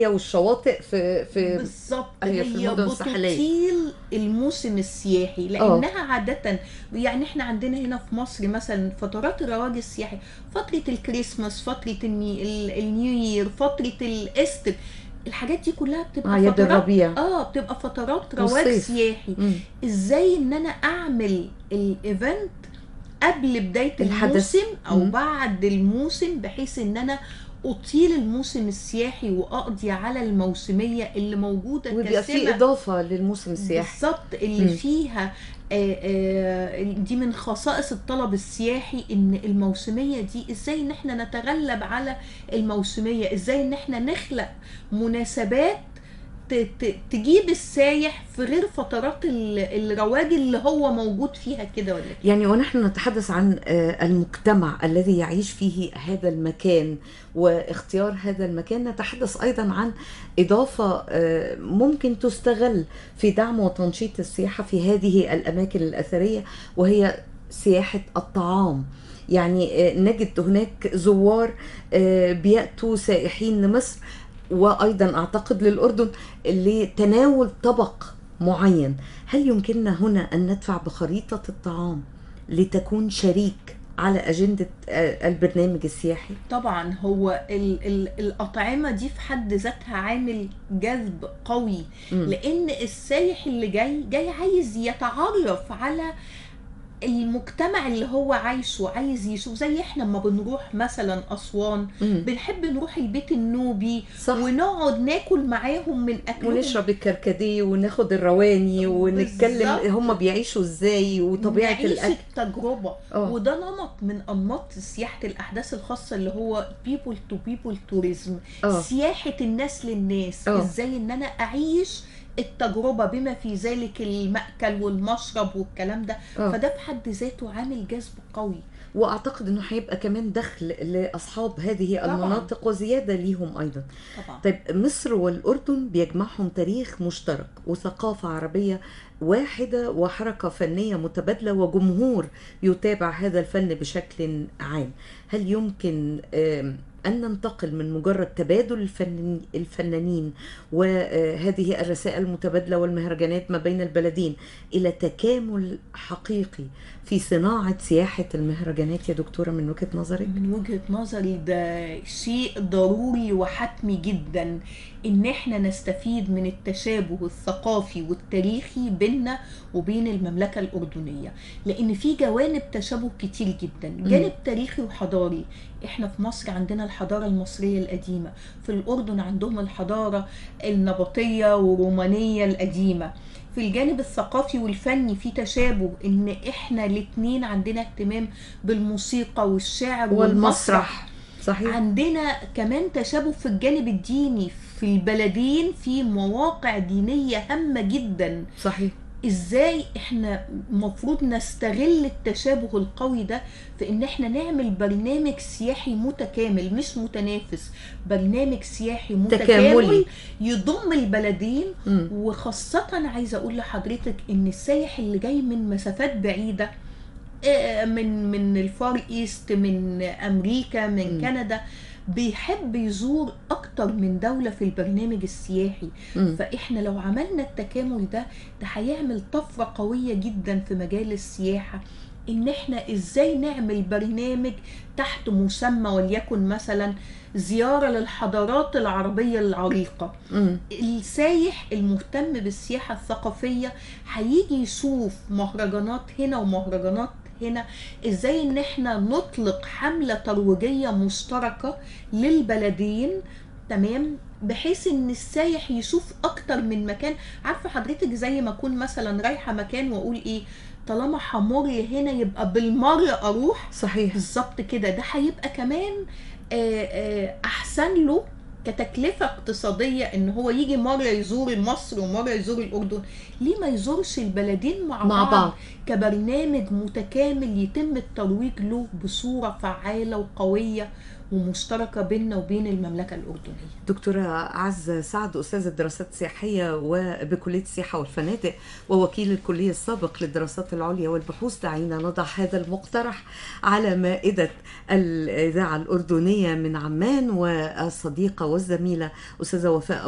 والشواطئ في في بالظبط هي في هي المدن الساحلية. بتطيل الموسم السياحي لانها عاده يعني احنا عندنا هنا في مصر مثلا فترات الرواج السياحي فتره الكريسماس فتره الني... ال- النيو يير فتره الاستر الحاجات دي كلها بتبقى اعياد فترات الربيع اه بتبقى فترات رواج والصيف. سياحي مم. ازاي ان انا اعمل الايفنت قبل بدايه الحدث. الموسم او مم. بعد الموسم بحيث ان انا اطيل الموسم السياحي واقضي على الموسميه اللي موجوده ويبقى في كسمة اضافه للموسم السياحي بالظبط اللي مم. فيها آه، آه، دي من خصائص الطلب السياحي ان الموسميه دي ازاي ان احنا نتغلب على الموسميه ازاي ان احنا نخلق مناسبات ت- ت- تجيب السايح في غير فترات ال- الرواج اللي هو موجود فيها كده ولا كده يعني ونحن نتحدث عن آه، المجتمع الذي يعيش فيه هذا المكان واختيار هذا المكان نتحدث ايضا عن اضافه آه، ممكن تستغل في دعم وتنشيط السياحه في هذه الاماكن الاثريه وهي سياحه الطعام يعني آه، نجد هناك زوار آه، بياتوا سائحين لمصر وايضا اعتقد للاردن لتناول طبق معين هل يمكننا هنا ان ندفع بخريطه الطعام لتكون شريك على اجنده آه، البرنامج السياحي طبعا هو ال ال الأطعمة دي في حد ذاتها عامل جذب قوي مم. لأن السايح اللي جاي جاي عايز يتعرف على المجتمع اللي هو عايشه عايز يشوف زي احنا لما بنروح مثلا أسوان مم. بنحب نروح البيت النوبي صح ونقعد ناكل معاهم من أكلهم ونشرب الكركديه وناخد الرواني ونتكلم بالظبط. هم بيعيشوا ازاي وطبيعه نعيش الاكل التجربة اه وده نمط من انماط سياحه الاحداث الخاصه اللي هو people to people tourism اه سياحه الناس للناس آه. ازاي ان انا اعيش التجربه بما في ذلك المأكل والمشرب والكلام ده اه فده في حد ذاته عامل جذب قوي واعتقد انه هيبقى كمان دخل لاصحاب هذه طبعاً. المناطق وزياده ليهم ايضا طبعا طيب مصر والأردن بيجمعهم تاريخ مشترك وثقافة عربية واحدة وحركة فنية متبادلة وجمهور يتابع هذا الفن بشكل عام هل يمكن آم، أن ننتقل من مجرد تبادل الفنان- الفنانين وهذه الرسائل المتبادلة والمهرجانات ما بين البلدين إلى تكامل حقيقي في صناعة سياحة المهرجانات يا دكتورة من وجهة نظرك؟ من وجهة نظري ده شيء ضروري وحتمي جدا ان احنا نستفيد من التشابه الثقافي والتاريخي بيننا وبين المملكة الأردنية لأن في جوانب تشابه كتير جدا جانب تاريخي وحضاري احنا في مصر عندنا الحضارة المصرية القديمة في الأردن عندهم الحضارة النبطية والرومانية القديمة في الجانب الثقافي والفني في تشابه ان احنا الاتنين عندنا اهتمام بالموسيقى والشعر والمسرح صحيح عندنا كمان تشابه في الجانب الديني في البلدين في مواقع دينية هامة جدا صحيح ازاي احنا المفروض نستغل التشابه القوي ده في ان احنا نعمل برنامج سياحي متكامل مش متنافس برنامج سياحي متكامل تكاملي. يضم البلدين مم. وخاصة عايزة أقول لحضرتك إن السايح اللي جاي من مسافات بعيدة آه، من من الفار ايست من امريكا من مم. كندا بيحب يزور اكتر من دولة في البرنامج السياحي مم. فاحنا لو عملنا التكامل ده ده هيعمل طفرة قوية جدا في مجال السياحة ان احنا ازاي نعمل برنامج تحت مسمى وليكن مثلا زيارة للحضارات العربية العريقة مم. السايح المهتم بالسياحة الثقافية هيجي يشوف مهرجانات هنا ومهرجانات هنا ازاي ان احنا نطلق حملة ترويجية مشتركة للبلدين تمام بحيث ان السايح يشوف اكتر من مكان عارفة حضرتك زي ما اكون مثلا رايحة مكان واقول ايه طالما همر هنا يبقى بالمرة اروح صحيح بالظبط كده ده هيبقى كمان آه، آه، احسن له كتكلفة اقتصادية ان هو يجي مرة يزور مصر ومرة يزور الاردن ليه ما يزورش البلدين مع, مع بعض كبرنامج متكامل يتم الترويج له بصورة فعالة وقوية ومشتركة بيننا وبين المملكة الأردنية دكتورة عز سعد أستاذ الدراسات السياحية وبكلية السياحة والفنادق ووكيل الكلية السابق للدراسات العليا والبحوث دعينا نضع هذا المقترح على مائدة الإذاعة الأردنية من عمان والصديقة والزميلة أستاذة وفاء